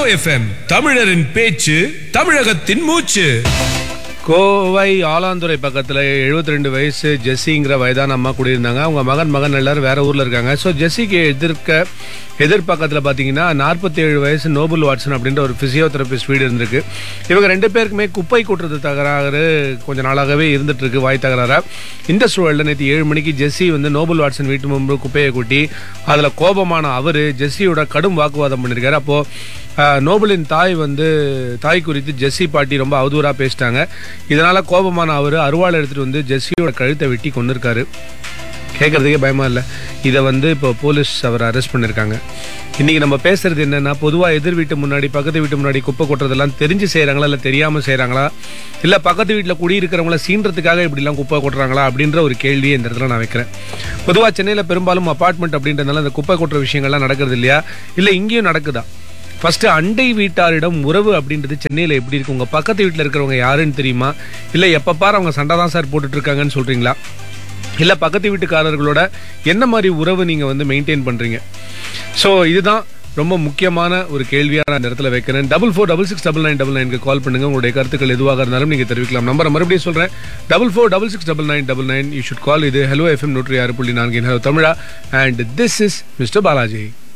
FM தமிழரின் பேச்சு தமிழகத்தின் மூச்சு கோவை ஆலாந்துறை பக்கத்தில் 72 ரெண்டு வயசு ஜெஸ்ஸிங்கிற வயதான அம்மா குடியிருந்தாங்க அவங்க மகன் மகன் எல்லாரும் வேற ஊரில் இருக்காங்க ஸோ ஜெஸ்ஸிக்கு எதிர்க்க எதிர்பக்கத்தில் பார்த்தீங்கன்னா நாற்பத்தி ஏழு வயசு நோபல் வாட்சன் அப்படின்ற ஒரு ஃபிசியோதெரபிஸ்ட் வீடு இருந்திருக்கு இவங்க ரெண்டு பேருக்குமே குப்பை கூட்டுறது தகராறு கொஞ்ச நாளாகவே இருந்துட்டு இருக்கு வாய் தகராறா இந்த சூழலில் நேற்று ஏழு மணிக்கு ஜெஸ்ஸி வந்து நோபல் வாட்சன் வீட்டு முன்பு குப்பையை கூட்டி அதில் கோபமான அவர் ஜெஸ்ஸியோட கடும் வாக்குவாதம் பண்ணியிருக்காரு அப்போது ஆஹ் நோபலின் தாய் வந்து தாய் குறித்து ஜெஸ்ஸி பாட்டி ரொம்ப அவதூறாக பேசிட்டாங்க இதனால கோபமான அவர் அருவாள் எடுத்துட்டு வந்து ஜெஸ்ஸியோட கழுத்தை வெட்டி கொண்டிருக்காரு கேட்கறதுக்கே பயமா இல்லை இதை வந்து இப்போ போலீஸ் அவர் அரெஸ்ட் பண்ணியிருக்காங்க இன்னைக்கு நம்ம பேசுறது என்னன்னா பொதுவாக எதிர் வீட்டு முன்னாடி பக்கத்து வீட்டு முன்னாடி குப்பை கொட்டுறதெல்லாம் தெரிஞ்சு செய்கிறாங்களா இல்லை தெரியாமல் செய்கிறாங்களா இல்லை பக்கத்து வீட்டில் குடியிருக்கிறவங்கள சீன்றதுக்காக இப்படிலாம் குப்பை கொட்டுறாங்களா அப்படின்ற ஒரு கேள்வியை இந்த இடத்துல நான் வைக்கிறேன் பொதுவாக சென்னையில் பெரும்பாலும் அப்பார்ட்மெண்ட் அப்படின்றதுனால அந்த குப்பை கொட்டுற விஷயங்கள்லாம் நடக்கிறது இல்லையா இல்லை இங்கேயும் நடக்குதா ஃபர்ஸ்ட் அண்டை வீட்டாரிடம் உறவு அப்படின்றது சென்னையில் எப்படி இருக்கு உங்க பக்கத்து வீட்டில் இருக்கிறவங்க யாருன்னு தெரியுமா இல்லை எப்போ பாரு அவங்க சண்டை தான் சார் போட்டுட்டு இருக்காங்கன்னு சொல்றீங்களா இல்லை பக்கத்து வீட்டுக்காரர்களோட என்ன மாதிரி உறவு நீங்கள் வந்து மெயின்டைன் பண்ணுறீங்க ஸோ இதுதான் ரொம்ப முக்கியமான ஒரு கேள்வியாக நான் இந்த இடத்துல வைக்கிறேன் double four double six double nine double நைனுக்கு கால் பண்ணுங்க உங்களுடைய கருத்துக்கள் எதுவாக இருந்தாலும் நீங்கள் தெரிவிக்கலாம் நம்பரை மறுபடியும் சொல்கிறேன் double four double six double nine double nine you should call இது ஹலோ எஃப்எம் நூற்றி ஆறு புள்ளி நான்கு ஹலோ தமிழா and this is mister Balaji